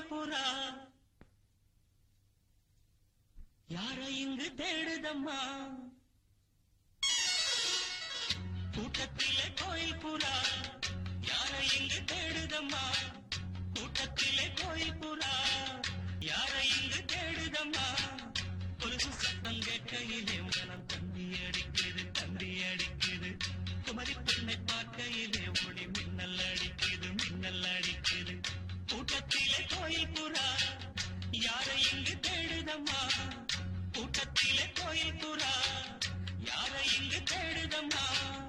கோயில் புறா யாரை இங்கு தேடுதம்மா கூட்டத்திலே கோயில் புறா யாரை இங்கு தேடுதம்மா கூட்டத்திலே கோயில் புறா யாரை இங்கு தேடுதம்மா கொலுசு சத்தம் கேட்கையிலே மனம் தந்தி அடிக்குது தந்தி அடிக்குது குமரி பெண்ணை பார்க்கையிலே ஒளி மின்னல் அடிக்குது மின்னல் அடிக்குது கூட்டத்திலே கோயில் புறா யாரை இங்கு தேடுதம்மா கூட்டத்திலே கோயில் புறா யாரை இங்கு தேடுதம்மா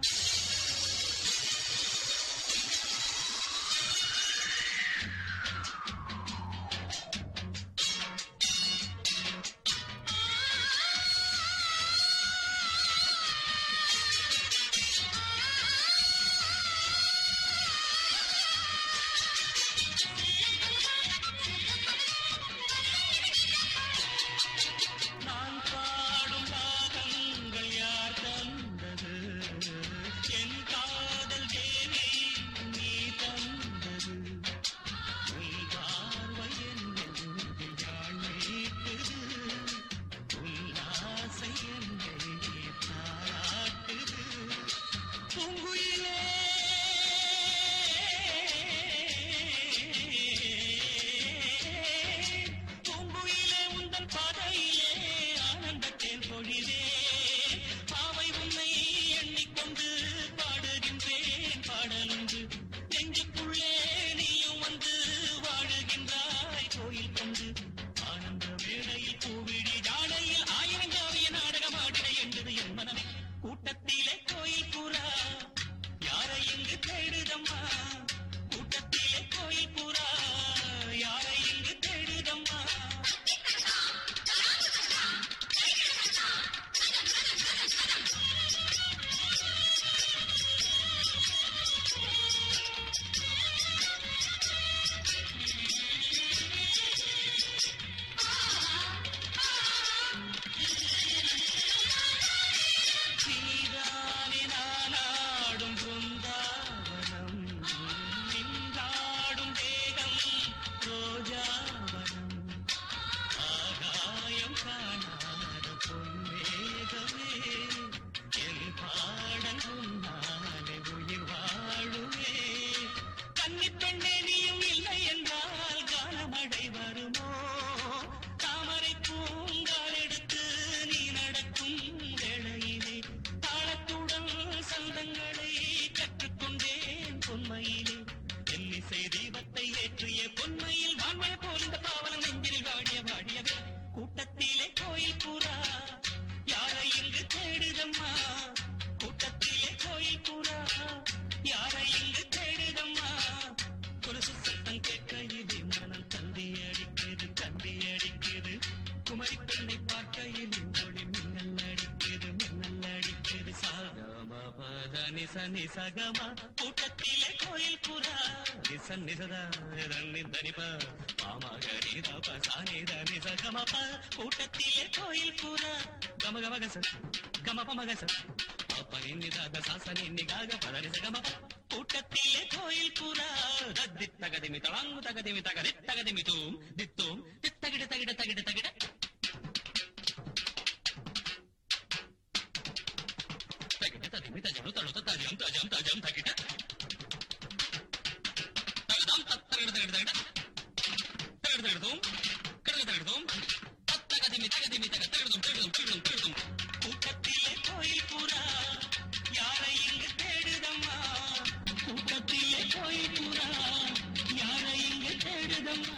நான் பாடும் ராகங்கள் யார் தந்தது என் காதல் தேவி நீ தந்தது உன் பார்வை என்னை யாழ் மீட்டுது உன் ஆசை என்னை தாராட்டுது பூங்குயிலே பூங்குயிலே உந்தன் பாதையிலே ஆனந்தத்தேன் பொழிவே பாவை உன்னை எண்ணிக்கொண்டு பாடுகின்றேன் பாடலுண்டு நெஞ்சுக்குள்ளே நீயும் வந்து வாழுகின்றாய் கோயில் கொண்டு ஆனந்த வேளையில் பூவிழி ஜாடையில் ஆயிரம் காவிய நாடகம் ஆடிட என்றது என் மனமே கூட்டத்திலே கோயில் புறா யாரை இங்கு தேடுதம்மா கூட்டத்திலே கோயில் புறா யாரை இங்கு தேடுதம்மா நீதானே நானாடும் பிருந்தாவனம் நின்றாடும் தேகம் ரோஜாவனம் ஆகாயம் காணாத பொன்மேகமே என் பாடல் உன்னாலே உயிர் வாழுமே கன்னிப் பெண்ணே நீயும் இல்லை என்றால் காலமழை வருமோ தாமரை பூங்கால் எடுத்து நீ நடக்கும் வேளையிலே தாளத்துடன் சந்தங்களை கற்றுக்கொண்டேன் பொன்மையிலே எல்லிசை தீபத்தை ஏற்றிய பொன்மையில் வான்மழை போல் இந்த பாவலம் நெஞ்சில் வாடிய வாடியவே கூட்டத்திலே கோயில் புறா யாரை இங்கு தேடுதம்மா கூட்டத்திலே கோயில் புறா யாரை இங்கு தேடுதம்மா கொலுசு சத்தம் கேட்கையிலே மனம் தந்தி அடிக்குது தந்தி அடிக்குது குமரி பெண்ணை பார்க்கையிலே ஒளி மின்னல் அடிக்குது மின்னல் அடிக்குது சாகம பத நிச நிசகம கூட்டத்திலே கோயில் புறா நிச நிசதா ரன்னி தனிப மாமகரி தப சானித நிசகம ப கூட்டத்திலே கோயில் புறா கம கம கச கம பம கச அப்பனி நிதாத சாசனி நிகாக பத நிசகம ப கூட்டத்திலே கோயில் புறா தத்தி தகதிமி தளாங்கு தகதிமி தகதி தகதிமி தூம் தித்தூம் தித்தகிட தகிட தகிட தகிட தகிட ததிமி தஜனு தளு தஜம் தஜம் தஜம் தகிட தகதம் தத்தகிட தகிட தகிட தகிட தகிடதும் கிடக தகிடதும் தத்தகதிமி தகதிமி தக தகிடதும் தகிடதும் தகிடதும் தகிடதும் கூட்டத்திலே கோயில் புறா யாரை இங்கு தேடுதம்மா கூட்டத்திலே கோயில் புறா யாரை இங்கு தேடுதம்மா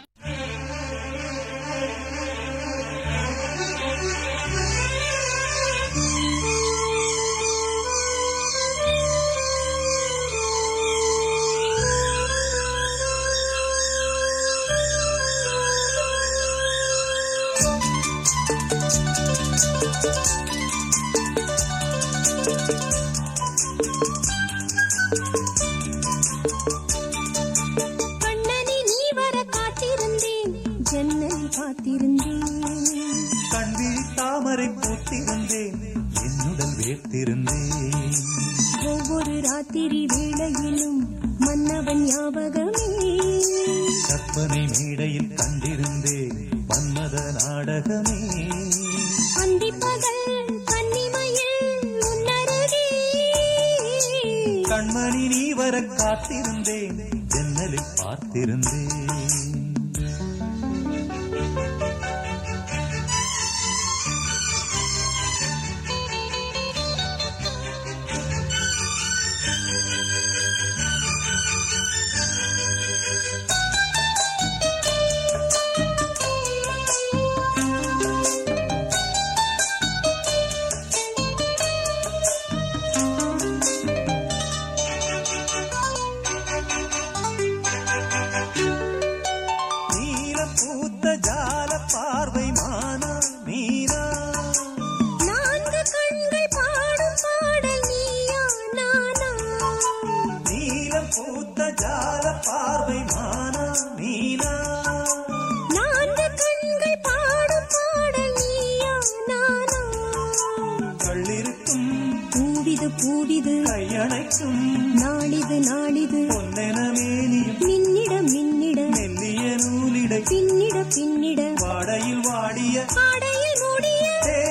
கண்ணனி நீ வர காத்திருந்தேன் ஜன்னல் காத்திருந்தேன் கண்ணில் தாமரை பூத்திருந்தேன் என்னுடன் வேர்த்திருந்தேன் ஒவ்வொரு ராத்திரி வேளையிலும் மன்னவன் ஞாபகமே கற்பனை மேடையில் கண்டிருந்தேன் மன்மத நாடகமே அந்திப்பகல் கன்னிமையில் உன்னருகே கண்மணி நீ வர காத்திருந்தேன் ஜன்னலில் பார்த்திருந்தேன் நீல பூத்த ஜால பார்வை மானா மீனா நான்கு கண்கள் பாடும் பாடல் நீயா நானா நீலம் பூத்த ஜால பார்வை மானா மீனா நான்கு கண்கள் பாடும் பாடல் நீயா நானா கள்ளிருக்கும் பூவிது பூவிது கையணைக்கும் நாளிது நாளிது பொன்னென மேனியும் மின்னிட மின்னிட மெல்லிய நூலிடை பின்னிட பின்னிட வாடையில் வாடிய ஆடையில் மூடிய ஏ,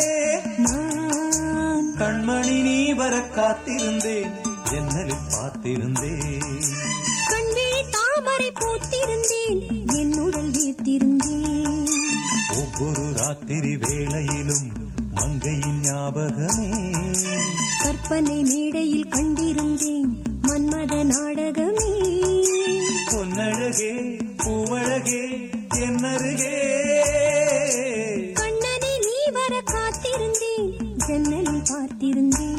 நான் கண்மணி நீ வர காத்திருந்தேன் ஜன்னலில் பார்த்திருந்தேன் கண்விழி தாமரை பூத்திருந்தேன் என் உடல் வீர்த்திருந்தேன் ஒவ்வொரு ராத்திரி வேளையிலும் மங்கையின் ஞாபகமே கற்பனை மேடையில் கண்டிருந்தேன் மன்மத நாடகமே பொன்னழகே பூவழகே என்னருகே கண்ணனை நீ வர காத்திருந்தேன் ஜன்னலில் பார்த்திருந்தேன்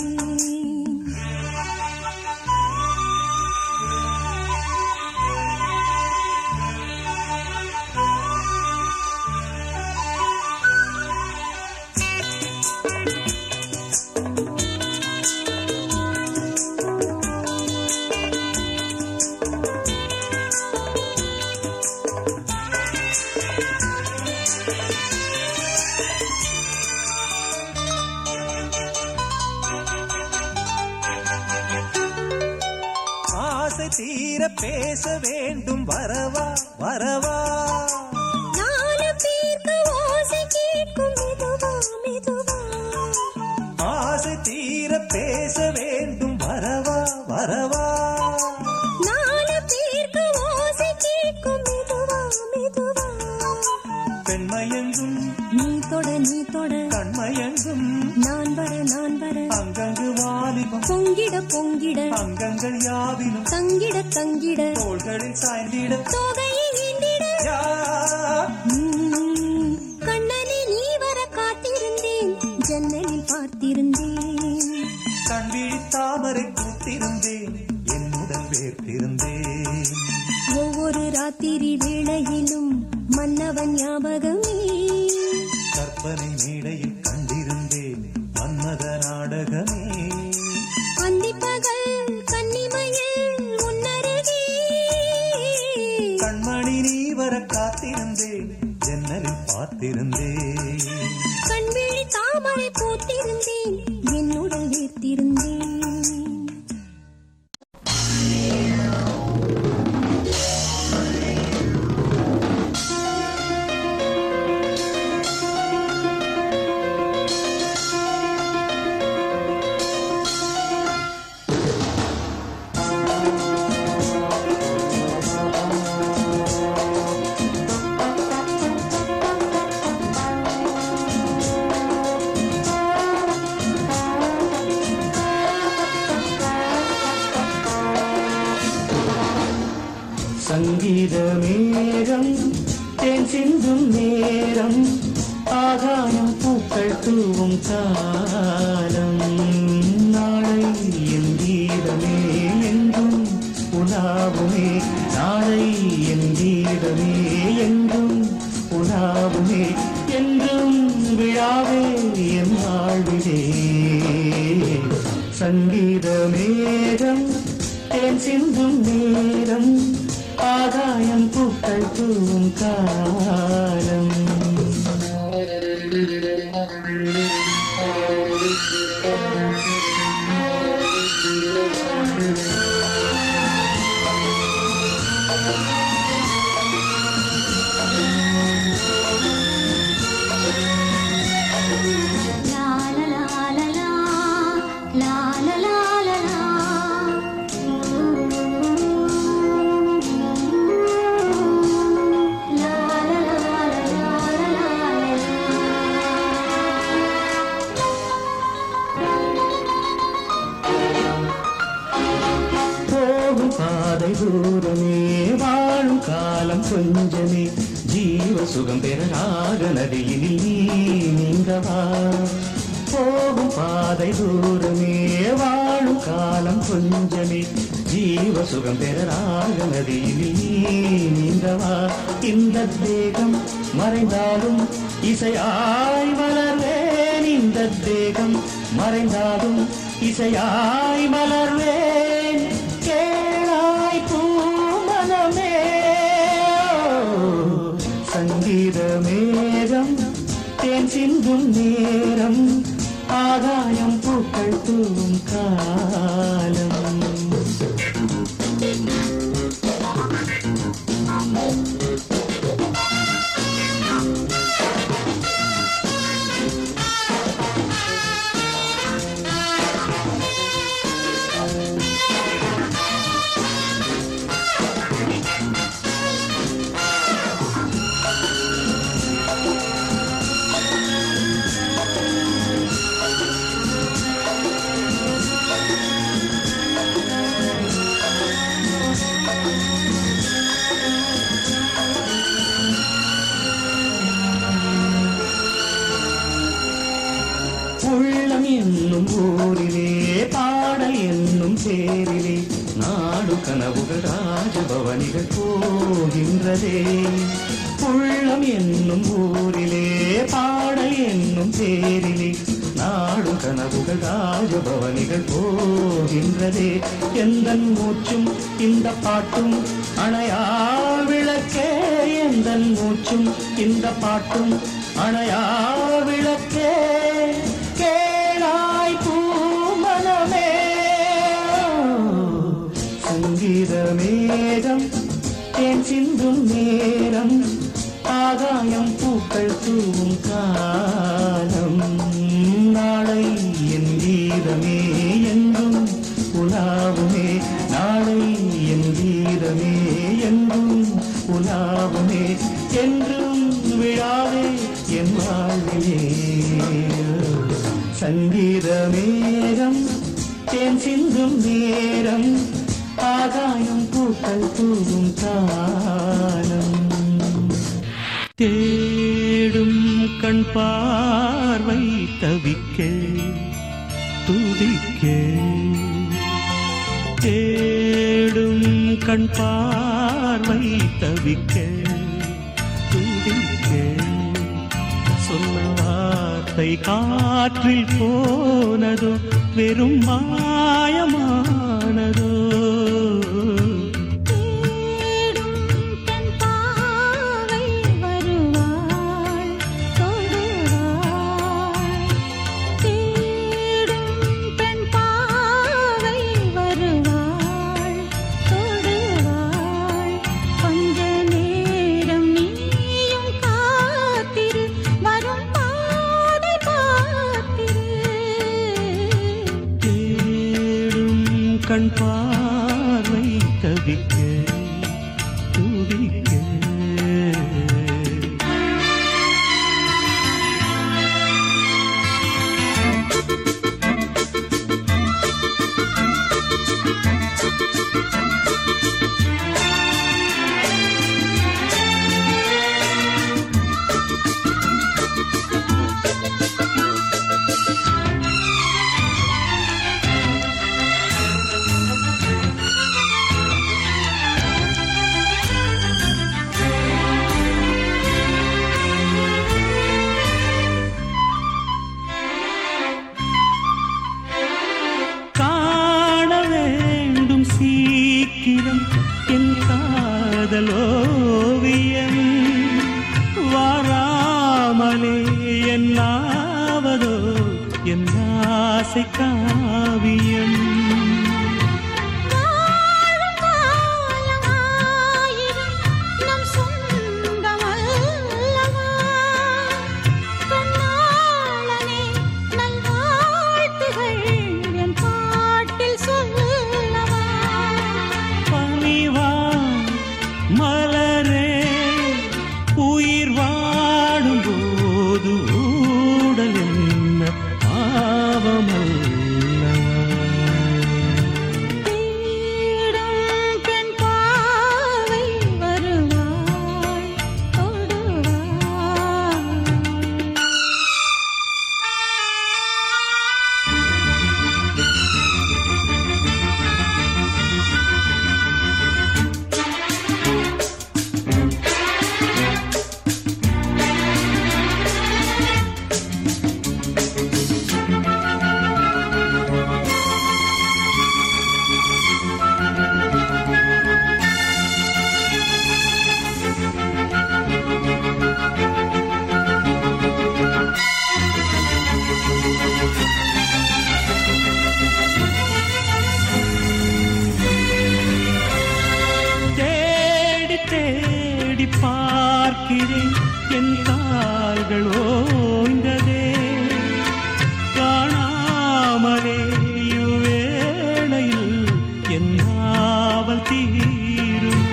ஆசை தீர பேச வேண்டும் வரவா வரவா நாலு பேருக்கு ஓசை கேட்கும் மெதுவா மெதுவா ஆசை தீர பேச வேண்டும் வரவா வரவா நாலு பேருக்கு ஓசை கேட்கும் மெதுவா மெதுவா பெண்மையெங்கும் நீ தொட நீ தொட கண்மையெங்கும் நான் வர நான் வர அங்கங்கு வாலிபம் பொங்கிட பொங்கிட அங்கங்கள் யாவினும் தங்கிட தங்கிட தோள்களில் சாய்ந்திட தொகையை நீண்டிட யா உம், கண்ணனை நீ வர காத்திருந்தேன் ஜன்னலில் பார்த்திருந்தேன் கண்விழி தாமரை பூத்திருந்தேன் என்னுடன் வேர்த்திருந்தேன் ஒவ்வொரு ராத்திரி வேளையிலும் மன்னவன் ஞாபகமே கற்பனை மேடையில் கண்டிருந்தேன் மன்மத நாடகமே அந்திப்பகல் கன்னிமையில் உன்னருகே கண்மணி நீ வர காத்திருந்தேன் ஜன்னலில் பார்த்திருந்தேன் கண்விழி தாமரை பூத்திருந்தேன் என்னுடன் வீர்த்திருந்தேன் சங்கீத மேகம் தேன் சிந்தும் நேரம் ஆகாயம் பூக்கள் தூவும் காலம் நாளை என் கீதமே என்றும் உலாவுமே நாளை என் கீதமே என்றும் உலாவுமே என்றும் விழாவே என் வாழ்விலே சங்கீத மேகம் தேன் சிந்தும் நேரம் ஆகாயம் பூக்கள் தூவும் காலம் காலம் கொஞ்சமே ஜீவ சுகம் பெற ராக நதியினில் நீ நீங்கவா போகும் பாதை தூரமே வாழும் காலம் கொஞ்சமே ஜீவ சுகம் பெற ராக நதியினில் நீ நீங்கவா இந்த தேகம் மறைந்தாலும் இசையாய் மலர்வேன் இந்த தேகம் மறைந்தாலும் இசையாய் மலர்வேன் கேளாய் பூமனமே சங்கீத மேகம் தேன் சிந்தும் நேரம் ஆகாயம் பூக்கள் தூவும் காலம் உள்ளம் என்னும் ஊரிலே பாடல் என்னும் பேரிலே நாடு கனவுகள் ராஜபவனிகள் போகின்றதே உள்ளம் என்னும் ஊரிலே பாடல் என்னும் பேரிலே நாடு கனவுகள் ராஜபவனிகள் போகின்றதே எந்த மூச்சும் இந்த பாட்டும் அணையா விளக்கே எந்த மூச்சும் இந்த பாட்டும் அணையா விளக்கே கேளாய் பூமனமே சங்கீத மேகம் தேன் சிந்தும் நேரம் ஆகாயம் பூக்கள் தூவும் காலம் நாளை என் கீதமே என்றும் உலாவுமே நாளை என் கீதமே என்றும் உலாவுமே என்றும் விழாவே என் வாழ்விலே சங்கீத மேகம் தேன் சிந்தும் நேரம் ஆகாயம் பூக்கள் தூவும் காலம் தேடும் கண் பார்வை தவிக்க துடிக்க தேடும் கண் பார்வை தவிக்க துடிக்க சொன்ன வார்த்தை காற்றில் போனதோ வெறும் மாயமானதோ தேடும் தன் பாவை வருவாள் தொடுவாள் தேடும் தன் பாவை வருவாள் தொடுவாள் கொஞ்ச நேரம் நீயும் காத்திரு வரும் பாதை பார்த்திரு தேடும் கண் பார்வை தவிக்க துடிக்க காண வேண்டும் சீக்கிரம் என் காதலோவியம் வாராமலே என்னாவதோ என் ஆசை காவியம் வாழும் காலம் ஆயிரம் நம் சொந்தமல்லவா கண்ணாளனே நல்வாழ்த்துகள் என் பாட்டில் சொல்லவா பணிவா மலரே உயிர் வாடும் போது ஊடல் என்ன பாவமல்லவா தேடும் பெண் பாவை வருவாள் எட்டி பார்க்கிறேன் என் கால்கள் ஓய்ந்ததே காணாமலே இவ்வேளையில் என் நாவல் தீரும்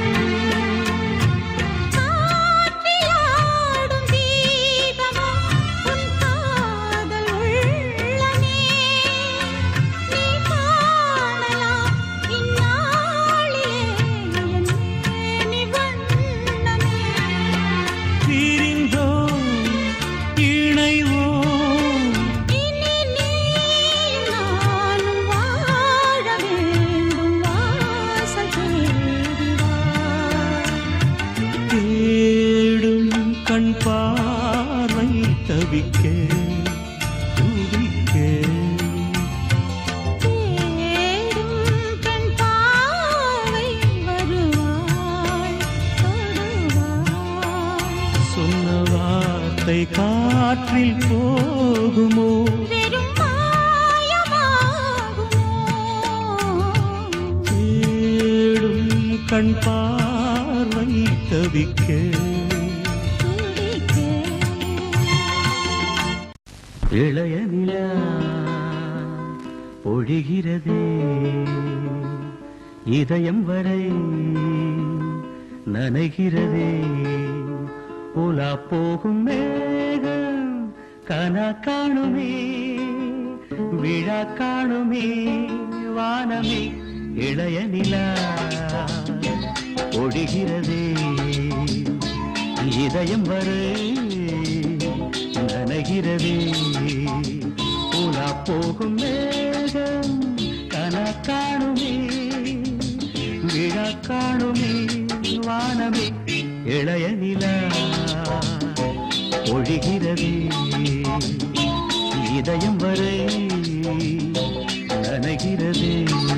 காற்றிலாடும் தீபமா உன் காதல் உள்ளமே நீ காணலாம் இந்நாளிலே என் மேனி வண்ணமே பிரிந்தோம் இணைவோம் இனி நீயும் நானும் வாழ வேண்டும் வாசல் தேடி வா தேடும் கண் பார்வை தவிக்க துடிக்க தேடும் கண் பாவை வருவாள் தொடுவாள் சொன்ன வார்த்தை காற்றில் போகுமோ வெறும் மாயமாகுமோ தேடும் கண் பார்வை தவிக்க துடிக்க இளைய நிலா பொழிகிறதே இதயம் வரை நனைகிறதே உலா போகும் மேகம் கனா காணுமே விழா காணுமே வானமே இளைய நிலா பொழிகிறதே இதயம் வரை நனைகிறதே உலா போகும் மேகம் கனா காணுமே விழா காணுமே வானமே இளைய நிலா ஒழிகிறதே இதயம் வரை நனைகிறதே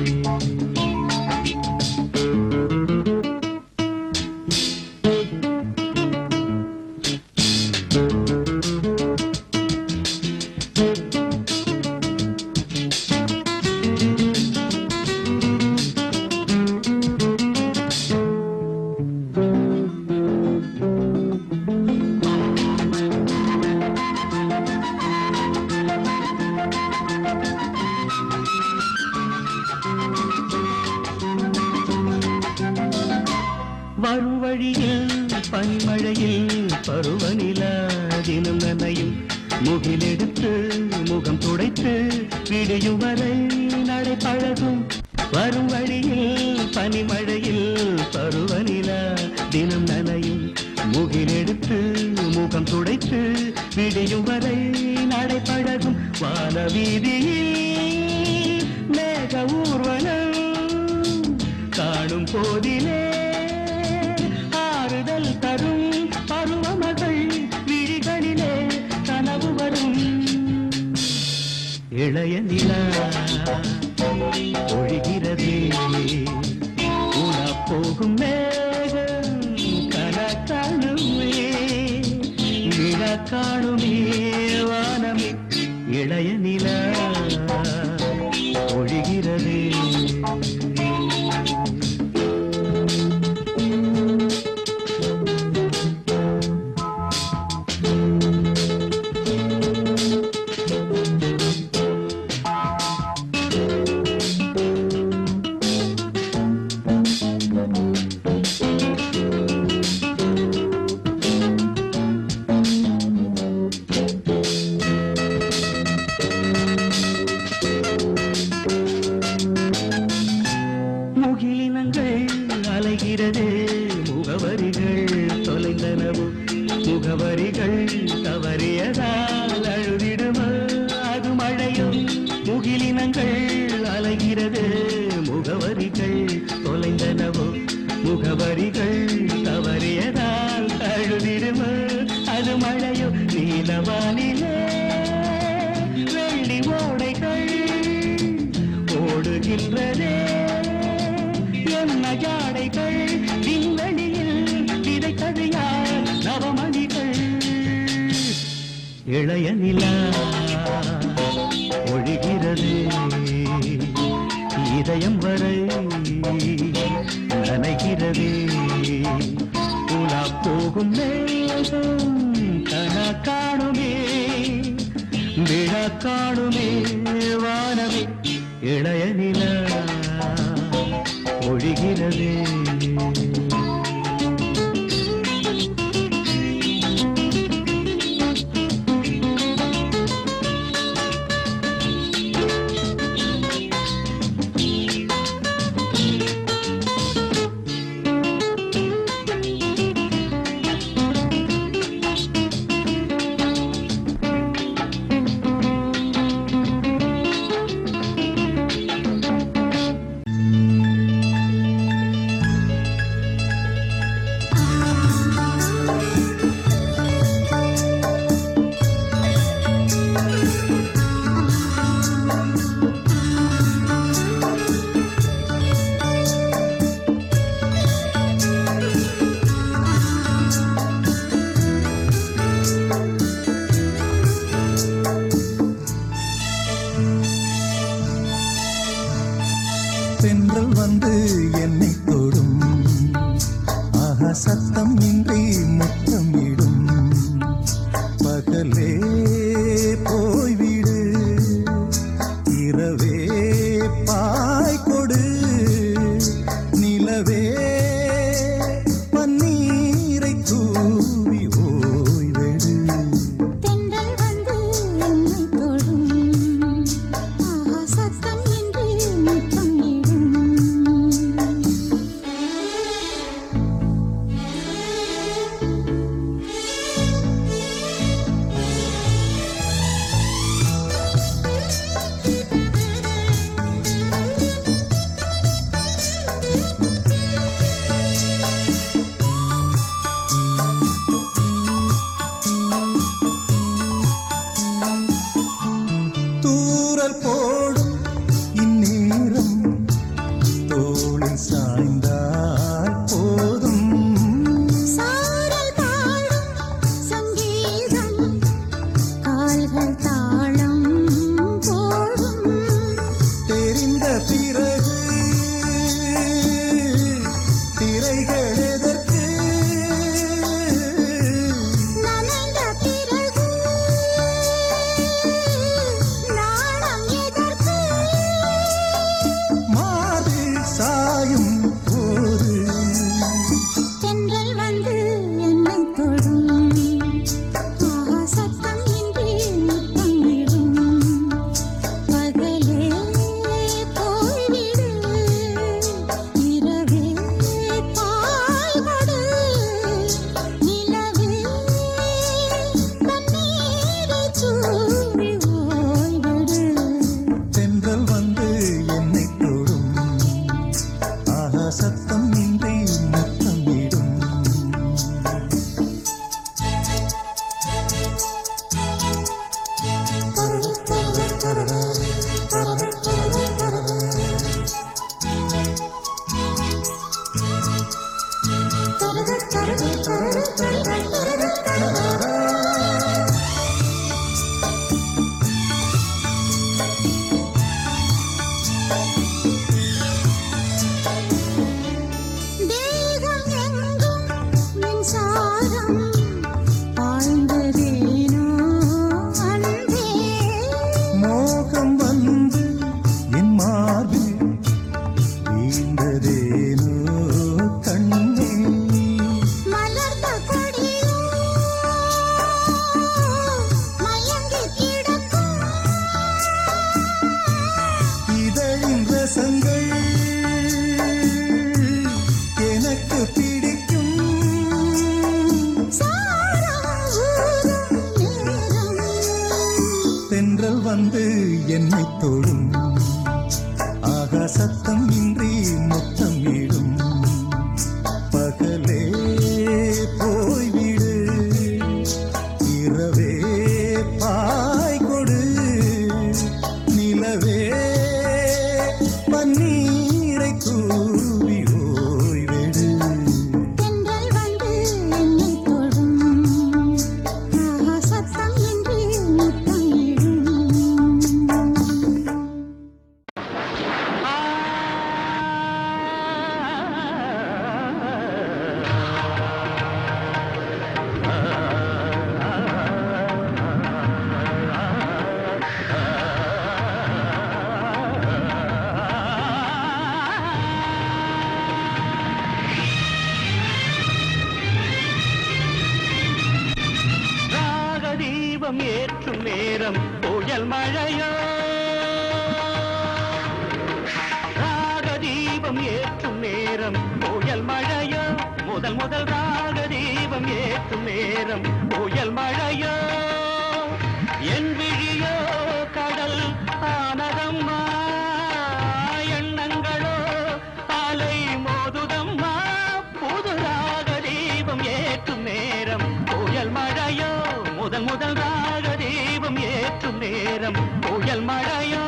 வரும் வழியில் பனிமழையில் பருவநிலா தினம் நனையும் முகிலெடுத்து முகம் துடைத்து விடியும் வரை நடை பழகும் வரும் வழியில் பனிமழையில் பருவநிலா தினம் நனையும் முகிலெடுத்து முகம் துடைத்து விடியும் வரை நடை பழகும் வான வீதியில் மேக ஊர்வலம் காணும் போதிலே ஆறுதல் தரும் பருவமகள் விழிகளிலே கனவு வரும் இளைய நிலா ஒழிகிறதே உணா போகும் மேகம் கன காணுமே நில காணுமே வானமே இளைய நிலா ஒழிகிறதே முகிலினங்கள் அலைகிறதே முகவரிகள் தொலைந்தனவு முகவரிகள் தவறியதால் அழுதிடுமா அது மழையும் முகிலினங்கள் அலைகிறது முகவரிகள் தொலைந்தனவு முகவரிகள் தவறியதால் அழுதிடுமா அது மழையோ நீலவானிலே வெள்ளி ஓடைகள் ஓடுகின்றதே என்ன ஜாடைகள் விண்வெளியில் விதைத்தது யார் நவமணிகள் இளைய நிலா ஒழிகிறது இதயம் வரை நனைகிறது உலா போ பூக்கும் மேகம் கனா காணுமே விழா காணுமே வானமே இளைய நிலா ஒழிகிறதே தென்றல் வந்து என்னை தொடும் ஆஹா சத்தம் இன்றி முத்தமிடும் பகலே போய்விடு இரவே பாய் கொடு நிலவே பன்னீரை தூவி ஓய்வெடு தென்றல் வந்து என்னை தொடும் ஆஹா சத்தம் இன்றி முத்தம் இடும் தூரல் போடும் இந்நேரம் தோளில் சாய்ந்தால் போதும் சாரல் பாடும் சங்கீதம் கால்கள் தாளம் போடும் தெரிந்த பிறகு திரைகள் எதற்கு நனைந்த பிறகு நாணம் எதற்கு மாது சாயும் போது தென்றல் வந்து என்னை தொடும் ஆஹா சத்தம் இன்றி முத்தம் இடும் பகலே போய்விடு இரவே பாய்கொடு நிலவே கண்ணீரை தூவி ஓய்விடு தென்றல் வந்து என்னை தொடும் ஆஹா சத்தம் இன்றி முத்தமிடும் தேகம் எங்கும் மின்சாரம் பாய்ந்ததேனோ அன்பே மோகம் வந்து என் மார்பில் வீழ்ந்ததேனோ கண்ணே மலர்ந்த கொடியோ மயங்கி கிடக்கும் இதழின் ரசங்கள் எனக்கு பிடிக்கும் சாரம் ஊறும் நேரம் தென்றல் வந்து என்னை தொடும் ஆகா சத்தம் இன்றி முத்தம் இடும் பகலே போய்விடு இரவே பாய் கொடு நிலவே பன்னீரை தூவி ஓய்வெடு தென்றல் வந்து என்னை தொடும் ஆஹா சத்தம் இன்றி முத்தம் இடும் ஆ தீபம் ஏற்றும் நேரம் புயல் மழையோ ராக தீபம் ஏற்றும் நேரம் புயல் மழையோ முதல் முதல் ராக தீபம் ஏற்றும் நேரம் புயல் மழையோ என் விழியோ கடல் ஆனதம்மா எண்ணங்களோ அலை மோதுதம்மா புது ராக தீபம் ஏற்றும் நேரம் புயல் மழையோ முதல் முதல் ராக தீபம் ஏற்றும் நேரம் புயல் மழையோ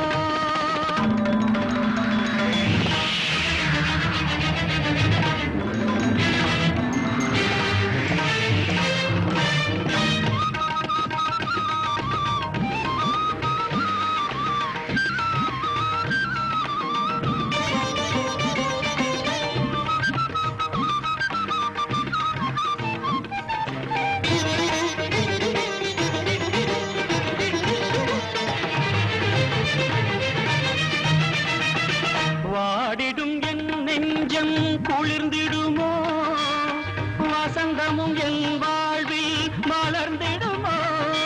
வாடிடும் என் நெஞ்சம் குளிர்ந்திடுமோ வசந்தமும் என் வாழ்வில் மலர்ந்திடுமோ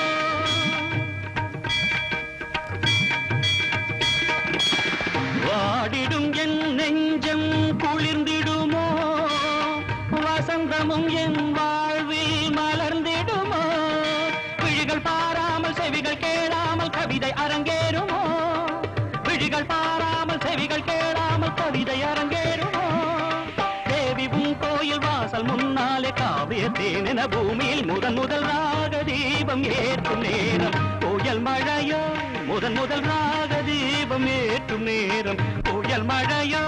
வாடிடும் என் நெஞ்சம் குளிர்ந்திடுமோ வசந்தமும் என் வாழ்வில் மலர்ந்திடுமோ விழிகள் பாராமல் செவிகள் கேளாமல் கவிதை அரங்கேறுமோ விழிகள் பாராமல் செவிகள் கேளாமல் கவிதை அரங்கேறுமோ தேவி உன் கோயில் வாசல் முன்னாலே காவிய தேனென பூமியில் முதன் முதல் ராக தீபம் ஏற்றும் நேரம் புயல் மழையோ முதன் முதல் ராக தீபம் ஏற்றும் நேரம் புயல் மழையோ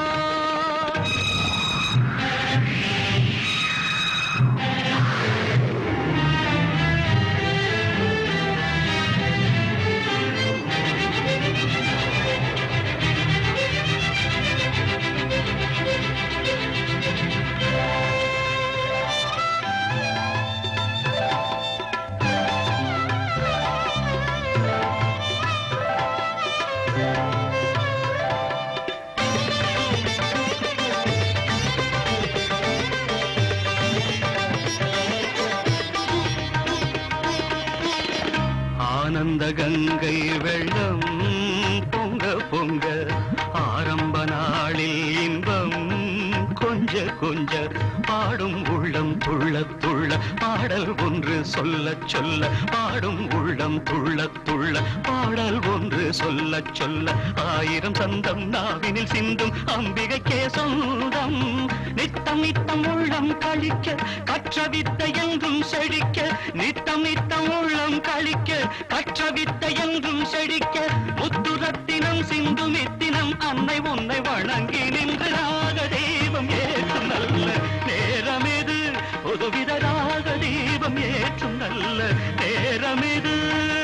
ஆனந்த கங்கை வெள்ளம் பொங்க பொங்க ஆரம்ப நாளில் இன்பம் கொஞ்ச கொஞ்ச பாடும் உள்ளம் துள்ள துள்ள பாடல் ஒன்று சொல்ல சொல்ல பாடும் உள்ளம் துள்ள துள்ள பாடல் ஒன்று சொல்ல சொல்ல ஆயிரம் சந்தம் நாவினில் சிந்தும் அம்பிகைக்கே சொந்தம் நித்தம் நித்தம் உள்ளம் கழிக்க கற்ற வித்தை என்றும் செழிக்க நித்தம் நித்தம் உள்ளம் கழிக்க கற்ற வித்தை என்றும் செழிக்க முத்துரத்தினம் சிந்து மித்தினம் அன்னை உன்னை வணங்கி நின்று ராக தெய்வம் ஏற்றும் நல்ல நேரம் இது புதுவித ராக தெய்வம் ஏற்றும் நல்ல நேரம் இது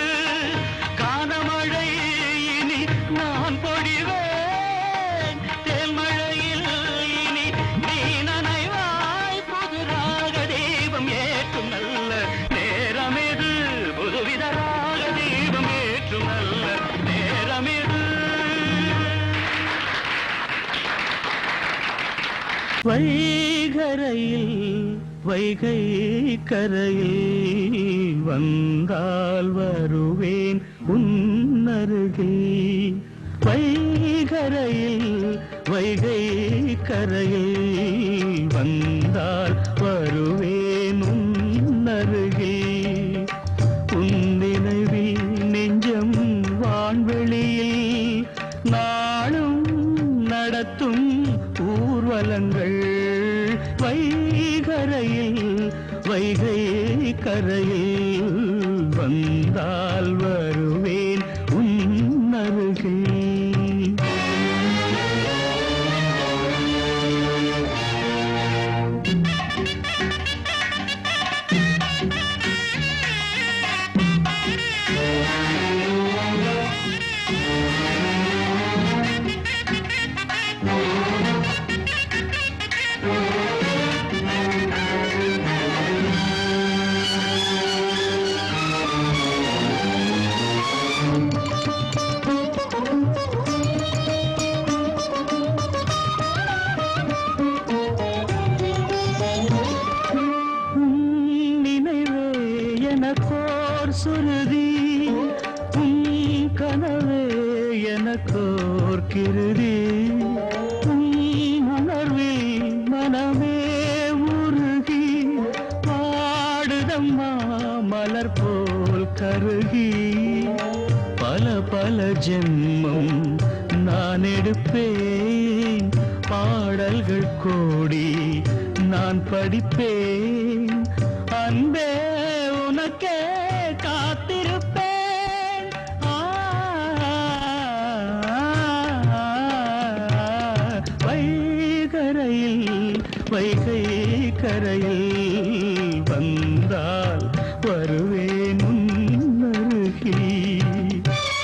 கானமழை இனி நான் பொழிவேன் தேன்மழையில் இனி நீ நனைவாய் புது ராக தெய்வம் ஏற்றும் நல்ல நேரம் இது புதுவித ராக தெய்வம் ஏற்றும் நல்ல நேரம் இது வைகரையில் வைகை கரையில் வந்தால் வருவேன் உன்னருகில் வைகரையில் வைகை கரையில் வந்தால் வருவேன் உன்னருகில் உன் நினைவில் நெஞ்சம் வான்வெளியில் நாளும் நடத்தும் ஊர்வலங்கள் வைகரையில் வைகை கரையில் வந்தால் வருவேன் உன் அருகில் ஜென்மம் நான் எடுப்பேன் பாடல்கள் கோடி நான் படிப்பேன் அன்பே உனக்கே காத்திருப்பேன் ஆ, வைகரையில் வைகை கரையில் வந்தால் வருவேன் உன் அருகில்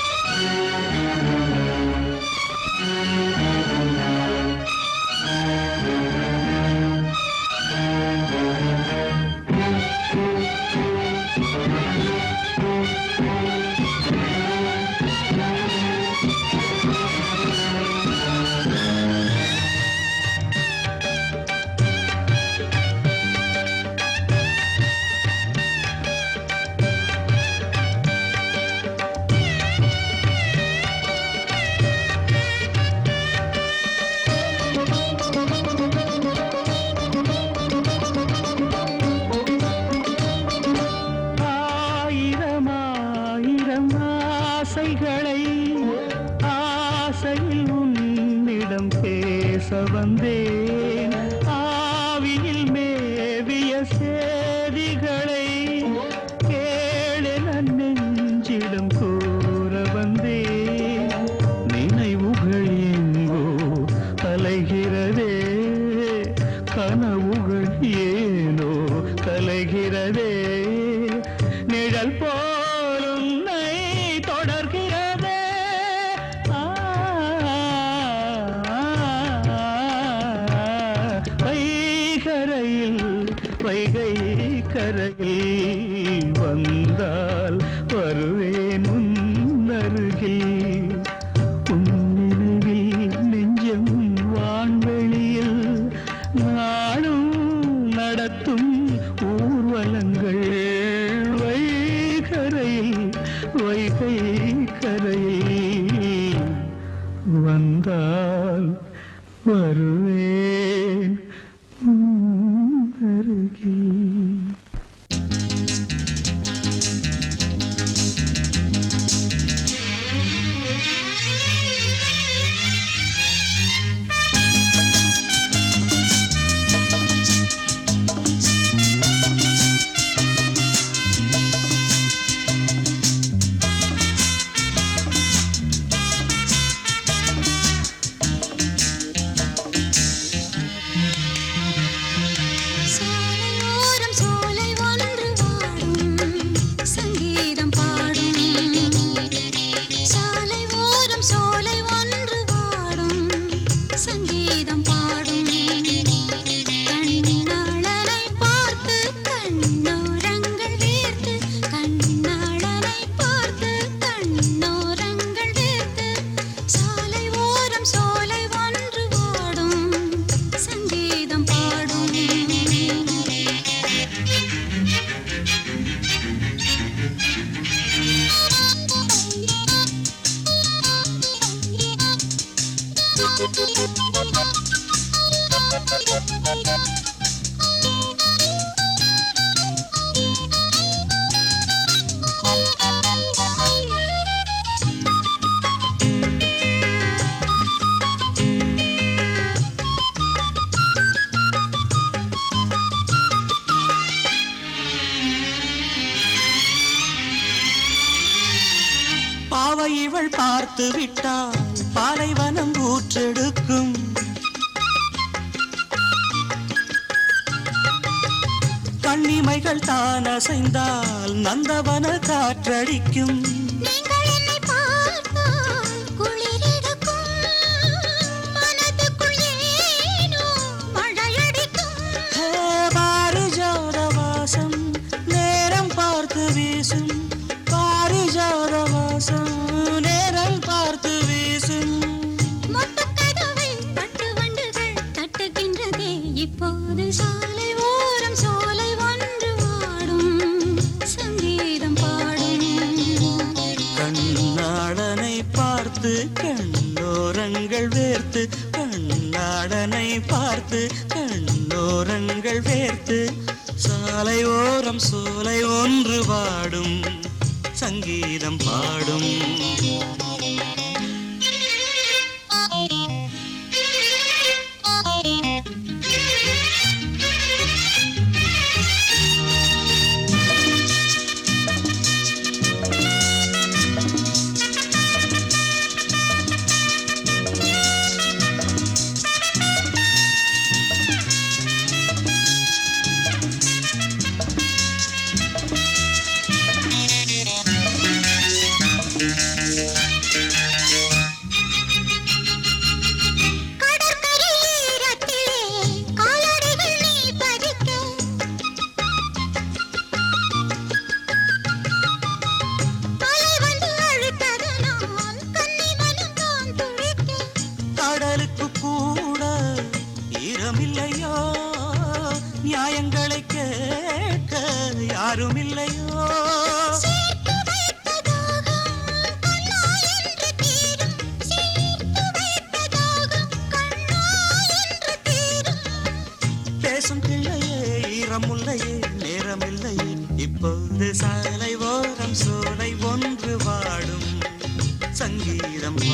ஆயிரம் ஆயிரம் ஆசைகளை ஆசையில் உன்னிடம் பேச வந்தேன் ஆவியில் மேவிய சேதிகளை கேளென நெஞ்சிடம் கூற வந்தேன் நினைவுகள் எங்கோ அலைகிறதே கனவுகள் ஏனோ கலைகிறதே நிழல் போல் உன்னை தொடர்கிறதே ஆ, வைகரையில் வைகை கரையில் வந்தால் வருவேன் உன் அருகில் உன் நினைவில் நெஞ்சம் வான்வெளியில் நாளும் நடத்தும் ஊர்வலங்கள் வைகரையில் வைகை கரையில் வந்தால் வருவேன் உன் அருகில் சாலையோரம் சோலை ஒன்று வாடும் சங்கீதம் பாடும் சாலை ஓரம் சோலை ஒன்று வாடும் சங்கீதம் பாடும் கண்ணாளனை பார்த்து கண்ணோரங்கள் வீர்த்து கண்ணாளனை பார்த்து கண்ணோரங்கள் வீர்த்து சாலை ஓரம் சோலை ஒன்று வாடும் சங்கீதம் பாடும் பாவை இவள் பார்த்து விட்டால் பாலைவனம் ஊற்றெடுக்கும் கண்ணிமைகள் தான் அசைந்தால் நந்தவன காற்றடிக்கும் நீங்கள் என்னை பார்த்தால் குளிரெடுக்கும் மனதுக்குள் ஏனோ மழையடிக்கும் ஹே, பாரிஜாத வாசம் நேரம் பார்த்து வீசும் பாரிஜாத வாசம் நேரம் பார்த்து வீசும் மொட்டுக்கதவை பட்டு வண்டுகள் தட்டுகின்றதே இப்போது சாலை ஓரம் சோலை ஒன்று வாடும் சங்கீதம் பாடும் கண்ணாடனை பார்த்து கண்ணோரங்கள் வேர்த்து கண்ணாடனை பார்த்து கண்ணோரங்கள் வேர்த்து சாலை ஓரம் சோலை ஒன்று பாடும் சங்கீதம் பாடும் யாரும் இல்லையோ சேர்த்து வைத்த தாகம் கண்ணா என்று தீரும் சேர்த்து வைத்த தாகம் கண்ணா என்று தீரும் பேசும் பிள்ளையே ஈரமுல்லையே நேரமில்லையே இப்போது சாலை ஓரம் சோலை ஒன்று வாடும் சங்கீதம்